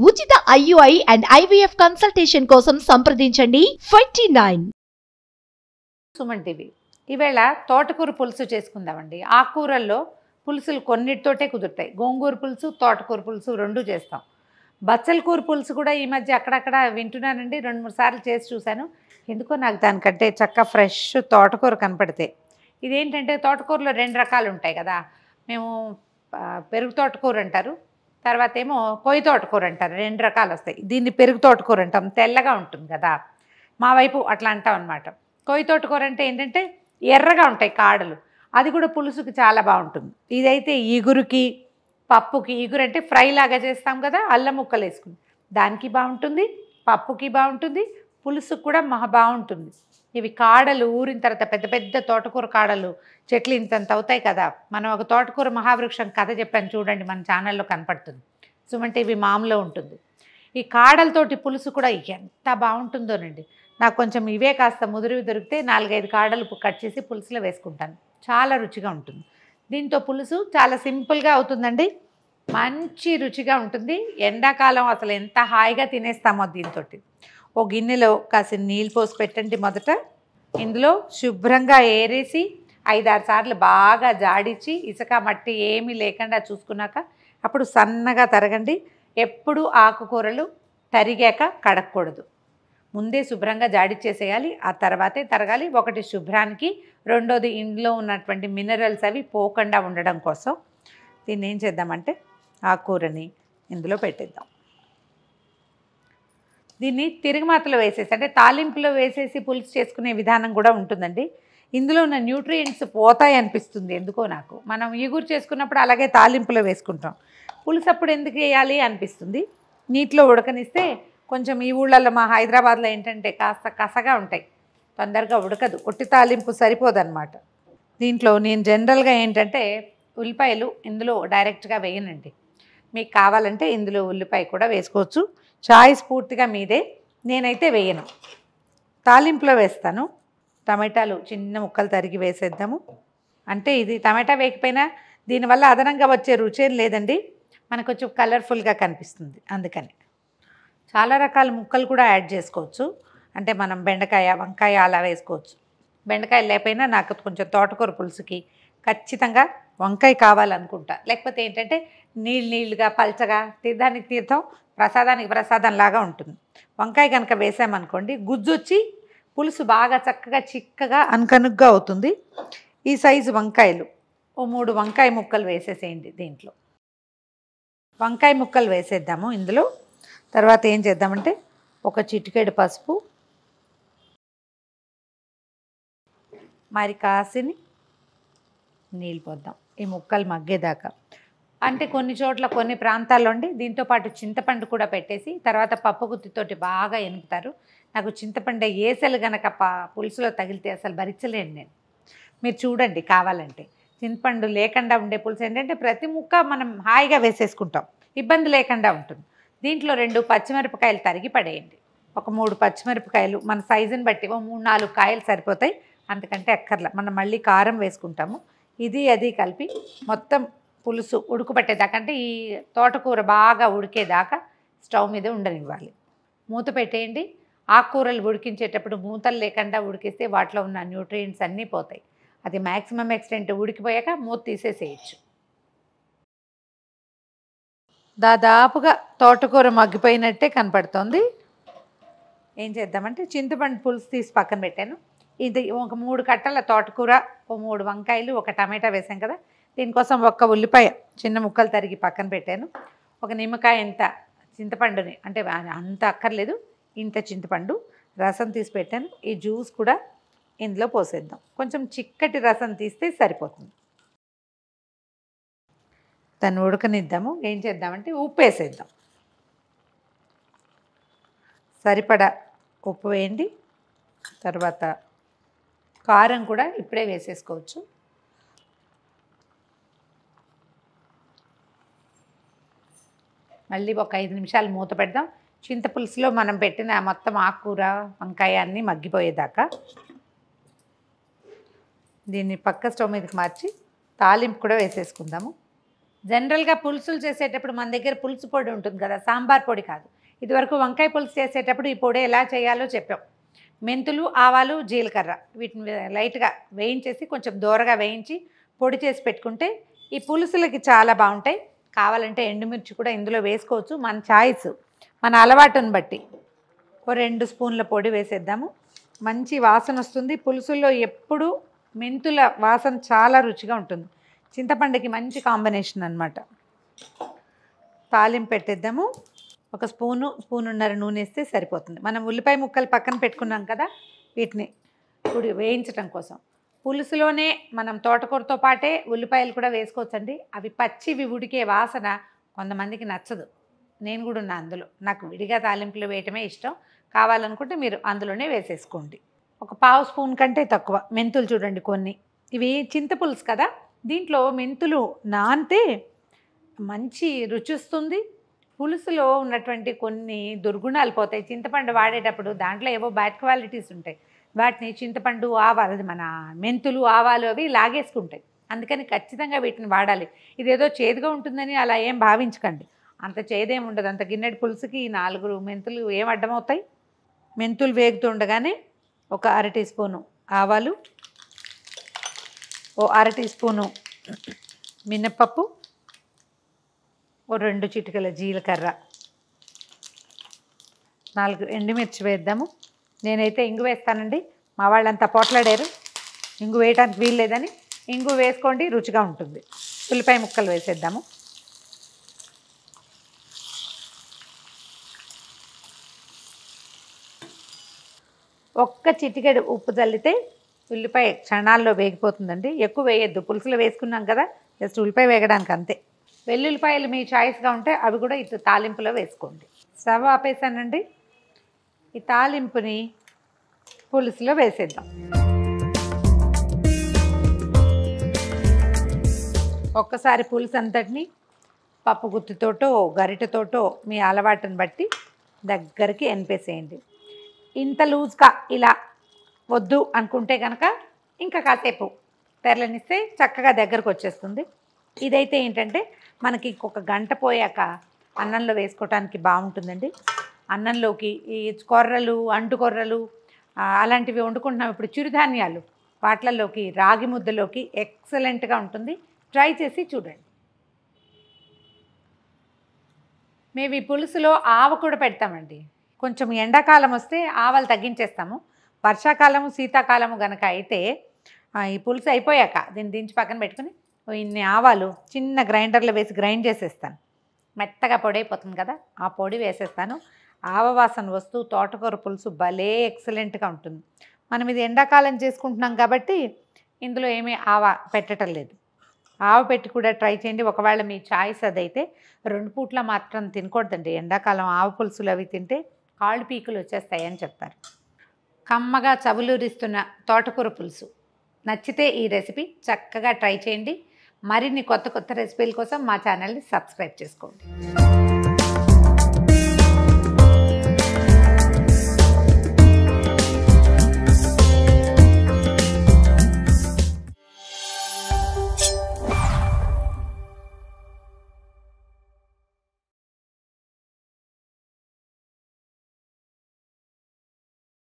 ఉచిత IUI and IVF consultation కోసం సంప్రదించండి ట్వంటీ నైన్ సుమన్ టీవీ ఈవేళ తోటకూర పులుసు చేసుకుందామండి ఆకుకూరల్లో పులుసులు కొన్నిటితోటే కుదురుతాయి గోంగూర పులుసు తోటకూర పులుసు రెండు చేస్తాం బచ్చల కూర పులుసు కూడా ఈ మధ్య అక్కడక్కడ వింటున్నానండి రెండు మూడు సార్లు చేసి చూశాను ఎందుకో నాకు దానికంటే చక్క ఫ్రెష్ తోటకూర కనపడితే ఇదేంటంటే తోటకూరలో రెండు రకాలు ఉంటాయి కదా మేము ఆ, పెరుగు తోటకూర అంటారు తర్వాత ఏమో కొయ్యి తోటకూర అంటారు రెండు రకాలు వస్తాయి దీన్ని పెరుగు తోటకూర అంటాం తెల్లగా ఉంటుంది కదా మా వైపు అట్లా అంటాం అనమాట కొయ్యి తోటకూర అంటే ఏంటంటే ఎర్రగా ఉంటాయి కాడలు అది కూడా పులుసుకి చాలా బాగుంటుంది ఇదైతే ఈగురుకి పప్పుకి ఈగురు అంటే ఫ్రై లాగా చేస్తాం కదా అల్లం ముక్కలు వేసుకుని దానికి బాగుంటుంది పప్పుకి బాగుంటుంది పులుసుకు కూడా మహా బాగుంటుంది ఇవి కాడలు ఊరిన తర్వాత పెద్ద పెద్ద తోటకూర కాడలు చెట్లు ఇంతంత అవుతాయి కదా మనం ఒక తోటకూర మహావృక్షం కథ చెప్పాను చూడండి మన ఛానల్లో కనపడుతుంది సుమన్ టీవీ మామూలు ఉంటుంది ఈ కాడలతోటి పులుసు కూడా ఎంత బాగుంటుందోనండి నాకు కొంచెం ఇవే కాస్త ముదిరివి దొరికితే నాలుగైదు కాడలు పు- కట్ చేసి పులుసులో వేసుకుంటాను చాలా రుచిగా ఉంటుంది దీంతో పులుసు చాలా సింపుల్గా అవుతుందండి మంచి రుచిగా ఉంటుంది ఎండాకాలం అసలు ఎంత హాయిగా తినేస్తామో దీంతో ఓ గిన్నెలో కాసిన నీళ్ళు పోసి పెట్టండి మొదట ఇందులో శుభ్రంగా ఏరేసి ఐదారు సార్లు బాగా జాడించి ఇసుక మట్టి ఏమీ లేకుండా చూసుకున్నాక అప్పుడు సన్నగా తరగండి ఎప్పుడు ఆకుకూరలు తరిగాక కడగకూడదు ముందే శుభ్రంగా జాడిచ్చేసేయాలి ఆ తర్వాతే తరగాలి ఒకటి శుభ్రానికి రెండోది ఇందులో ఉన్నటువంటి మినరల్స్ అవి పోకుండా ఉండడం కోసం దీన్ని ఏం చేద్దామంటే ఆ కూరని ఇందులో పెట్టేద్దాం దీన్ని తిరుగుమాతలో వేసేసి అంటే తాలింపులో వేసేసి పులుసు చేసుకునే విధానం కూడా ఉంటుందండి ఇందులో ఉన్న న్యూట్రియంట్స్ పోతాయి అనిపిస్తుంది ఎందుకో నాకు మనం ఈగురు చేసుకున్నప్పుడు అలాగే తాలింపులో వేసుకుంటాం పులుసు అప్పుడు ఎందుకు వేయాలి అనిపిస్తుంది నీటిలో ఉడకనిస్తే కొంచెం ఈ ఊళ్ళల్లో మా హైదరాబాద్లో ఏంటంటే కాస్త కసగా ఉంటాయి తొందరగా ఉడకదు ఒట్టి తాలింపు సరిపోదన్నమాట దీంట్లో నేను జనరల్గా ఏంటంటే ఉల్లిపాయలు ఇందులో డైరెక్ట్గా వేయనండి మీకు కావాలంటే ఇందులో ఉల్లిపాయ కూడా వేసుకోవచ్చు చాయిస్ పూర్తిగా మీదే నేనైతే వేయను తాలింపులో వేస్తాను టమాటాలు చిన్న ముక్కలు తరిగి వేసేద్దాము అంటే ఇది టమాటా వేయకపోయినా దీనివల్ల అదనంగా వచ్చే రుచేం లేదండి మనకు కొంచెం కలర్ఫుల్గా కనిపిస్తుంది అందుకని చాలా రకాల ముక్కలు కూడా యాడ్ చేసుకోవచ్చు అంటే మనం బెండకాయ వంకాయ అలా వేసుకోవచ్చు బెండకాయ లేకపోయినా నాకు కొంచెం తోటకూర పులుసుకి ఖచ్చితంగా వంకాయ కావాలనుకుంటా లేకపోతే ఏంటంటే నీళ్ళు నీళ్ళుగా పల్చగా తీర్థానికి తీర్థం ప్రసాదానికి ప్రసాదం లాగా ఉంటుంది వంకాయ కనుక వేసామనుకోండి గుజ్జు వచ్చి పులుసు బాగా చక్కగా చిక్కగా అనకనుగ్గా అవుతుంది ఈ సైజు వంకాయలు ఓ మూడు వంకాయ ముక్కలు వేసేసేయండి దీంట్లో వంకాయ ముక్కలు వేసేద్దాము ఇందులో తర్వాత ఏం చేద్దామంటే ఒక చిటికెడు పసుపు మరి కాసిని నీళ్ళు పోద్దాం ఈ ముక్కలు మగ్గేదాకా అంటే కొన్ని చోట్ల కొన్ని ప్రాంతాల్లో ఉండి దీంతో పాటు చింతపండు కూడా పెట్టేసి తర్వాత పప్పు గుత్తితోటి బాగా ఎనుపుతారు నాకు చింతపండు ఏసలు గనక ప పులుసులో తగిలితే అసలు భరించలేను నేను మీరు చూడండి కావాలంటే చింతపండు లేకుండా ఉండే పులుసు ఏంటంటే ప్రతి ముక్క మనం హాయిగా వేసేసుకుంటాం ఇబ్బంది లేకుండా ఉంటుంది దీంట్లో రెండు పచ్చిమిరపకాయలు తరిగి పడేయండి ఒక మూడు పచ్చిమిరపకాయలు మన సైజుని బట్టి ఓ మూడు నాలుగు కాయలు సరిపోతాయి అంతకంటే అక్కర్లా మనం మళ్ళీ కారం వేసుకుంటాము ఇది అది కలిపి మొత్తం పులుసు ఉడుకుపట్టేదాకా అంటే ఈ తోటకూర బాగా ఉడికేదాకా స్టవ్ మీద ఉండనివ్వాలి మూత పెట్టేయండి ఆకుకూరలు ఉడికించేటప్పుడు మూతలు లేకుండా ఉడికిస్తే వాటిలో ఉన్న న్యూట్రియంట్స్ అన్నీ పోతాయి అది మ్యాక్సిమం ఎక్స్టెంట్ ఉడికిపోయాక మూత తీసేసేయచ్చు దాదాపుగా తోటకూర మగ్గిపోయినట్టే కనపడుతోంది ఏం చేద్దామంటే చింతపండు పులుసు తీసి పక్కన పెట్టాను ఇది ఒక మూడు కట్టల తోటకూర ఓ మూడు వంకాయలు ఒక టమాటా వేసాం కదా దీనికోసం ఒక్క ఉల్లిపాయ చిన్న ముక్కలు తరిగి పక్కన పెట్టాను ఒక నిమ్మకాయ ఇంత చింతపండుని అంటే అంత అక్కర్లేదు ఇంత చింతపండు రసం తీసి పెట్టాను ఈ జ్యూస్ కూడా ఇందులో పోసేద్దాం కొంచెం చిక్కటి రసం తీస్తే సరిపోతుంది దాన్ని ఉడకనిద్దాము ఏం చేద్దామంటే ఉప్పు వేసేద్దాం సరిపడా ఉప్పు వేయండి తర్వాత కారం కూడా ఇప్పుడే వేసేసుకోవచ్చు మళ్ళీ ఒక ఐదు నిమిషాలు మూత పెడదాం చింతపులుసులో మనం పెట్టిన మొత్తం ఆకుకూర వంకాయ అన్నీ మగ్గిపోయేదాకా దీన్ని పక్క స్టవ్ మీదకి మార్చి తాలింపు కూడా వేసేసుకుందాము జనరల్గా పులుసులు చేసేటప్పుడు మన దగ్గర పులుసు పొడి ఉంటుంది కదా సాంబార్ పొడి కాదు ఇదివరకు వంకాయ పులుసు చేసేటప్పుడు ఈ పొడి ఎలా చేయాలో చెప్పాం మెంతులు ఆవాలు జీలకర్ర వీటిని లైట్గా వేయించేసి కొంచెం దూరగా వేయించి పొడి చేసి పెట్టుకుంటే ఈ పులుసులకి చాలా బాగుంటాయి కావాలంటే ఎండుమిర్చి కూడా ఇందులో వేసుకోవచ్చు మన చాయిస్ మన అలవాటుని బట్టి ఓ రెండు స్పూన్ల పొడి వేసేద్దాము మంచి వాసన వస్తుంది పులుసుల్లో ఎప్పుడు మెంతుల వాసన చాలా రుచిగా ఉంటుంది చింతపండుకి మంచి కాంబినేషన్ అనమాట తాలింపు పెట్టేద్దాము ఒక స్పూను స్పూనున్నర నూనె వేస్తే సరిపోతుంది మనం ఉల్లిపాయ ముక్కలు పక్కన పెట్టుకున్నాం కదా వీటిని ఇప్పుడు వేయించటం కోసం పులుసులోనే మనం తోటకూరతో పాటే ఉల్లిపాయలు కూడా వేసుకోవచ్చండి అవి పచ్చివి ఉడికే వాసన కొంతమందికి నచ్చదు నేను కూడా ఉన్నా అందులో నాకు విడిగా తాలింపులు వేయటమే ఇష్టం కావాలనుకుంటే మీరు అందులోనే వేసేసుకోండి ఒక పావు స్పూన్ కంటే తక్కువ మెంతులు చూడండి కొన్ని ఇవి చింతపులుసు కదా దీంట్లో మెంతులు నానితే మంచి రుచి వస్తుంది పులుసులో ఉన్నటువంటి కొన్ని దుర్గుణాలు పోతాయి చింతపండు వాడేటప్పుడు దాంట్లో ఏవో బ్యాడ్ క్వాలిటీస్ ఉంటాయి వాటిని చింతపండు ఆవాలు అది మన మెంతులు ఆవాలు అవి లాగేసుకుంటాయి అందుకని ఖచ్చితంగా వీటిని వాడాలి ఇదేదో చేదుగా ఉంటుందని అలా ఏం భావించకండి అంత చేదేం ఉండదు అంత గిన్నెడి పులుసుకి ఈ నాలుగు మెంతులు ఏం అడ్డమవుతాయి మెంతులు వేగుతుండగానే ఒక అర టీ స్పూను ఆవాలు ఓ అర టీ స్పూను మినప్పప్పు ఓ రెండు చిటికల జీలకర్ర నాలుగు ఎండుమిర్చి వేద్దాము నేనైతే ఇంగు వేస్తానండి మా వాళ్ళంతా పోట్లాడారు ఇంగు వేయడానికి వీలు లేదని ఇంగు వేసుకోండి రుచిగా ఉంటుంది ఉల్లిపాయ ముక్కలు వేసేద్దాము ఒక్క చిటికెడు ఉప్పు చల్లితే ఉల్లిపాయ క్షణాల్లో వేగిపోతుందండి ఎక్కువ వేయొద్దు పులుసులో వేసుకున్నాం కదా జస్ట్ ఉల్లిపాయ వేగడానికి అంతే వెల్లుల్లిపాయలు మీ చాయిస్గా ఉంటే అవి కూడా ఇటు తాలింపులో వేసుకోండి స్టవ్ ఆపేసానండి ఈ తాలింపుని పులుసులో వేసేద్దాం ఒక్కసారి పులుసు అంతటిని పప్పు గుత్తితోటో గరిటెతోటో మీ అలవాటుని బట్టి దగ్గరికి ఎనిపేసేయండి ఇంత లూజ్గా ఇలా వద్దు అనుకుంటే కనుక ఇంకా కాసేపు తెరలనిస్తే చక్కగా దగ్గరకు వచ్చేస్తుంది ఇదైతే ఏంటంటే మనకి ఇంకొక గంట పోయాక అన్నంలో వేసుకోవటానికి బాగుంటుందండి అన్నంలోకి ఈ కొర్రలు అంటు కొర్రలు ఆ, అలాంటివి వండుకుంటున్నాం ఇప్పుడు చిరుధాన్యాలు వాటిలలోకి రాగి ముద్దలోకి ఎక్సలెంట్గా ఉంటుంది ట్రై చేసి చూడండి మేము ఈ పులుసులో ఆవ కూడా పెడతామండి కొంచెం ఎండాకాలం వస్తే ఆవలు తగ్గించేస్తాము వర్షాకాలము శీతాకాలము గనక అయితే ఆ, ఈ పులుసు అయిపోయాక దీన్ని దించి పక్కన పెట్టుకుని ఓ ఇన్ని ఆవాలు చిన్న గ్రైండర్లో వేసి గ్రైండ్ చేసేస్తాను మెత్తగా పొడి అయిపోతుంది కదా ఆ పొడి వేసేస్తాను ఆవ వాసన వస్తూ తోటకూర పులుసు భలే ఎక్సలెంట్గా ఉంటుంది మనం ఇది ఎండాకాలం చేసుకుంటున్నాం కాబట్టి ఇందులో ఏమీ ఆవ పెట్టడం లేదు ఆవ పెట్టి కూడా ట్రై చేయండి ఒకవేళ మీ చాయిస్ అదైతే రెండు పూట్ల మాత్రం తినకూడదండి ఎండాకాలం ఆవ పులుసులు అవి తింటే కాళ్ళు పీకులు వచ్చేస్తాయి అని చెప్తారు కమ్మగా చవులూరిస్తున్న తోటకూర పులుసు నచ్చితే ఈ రెసిపీ చక్కగా ట్రై చేయండి మరిన్ని కొత్త కొత్త రెసిపీల కోసం మా ఛానల్ని సబ్స్క్రైబ్ చేసుకోండి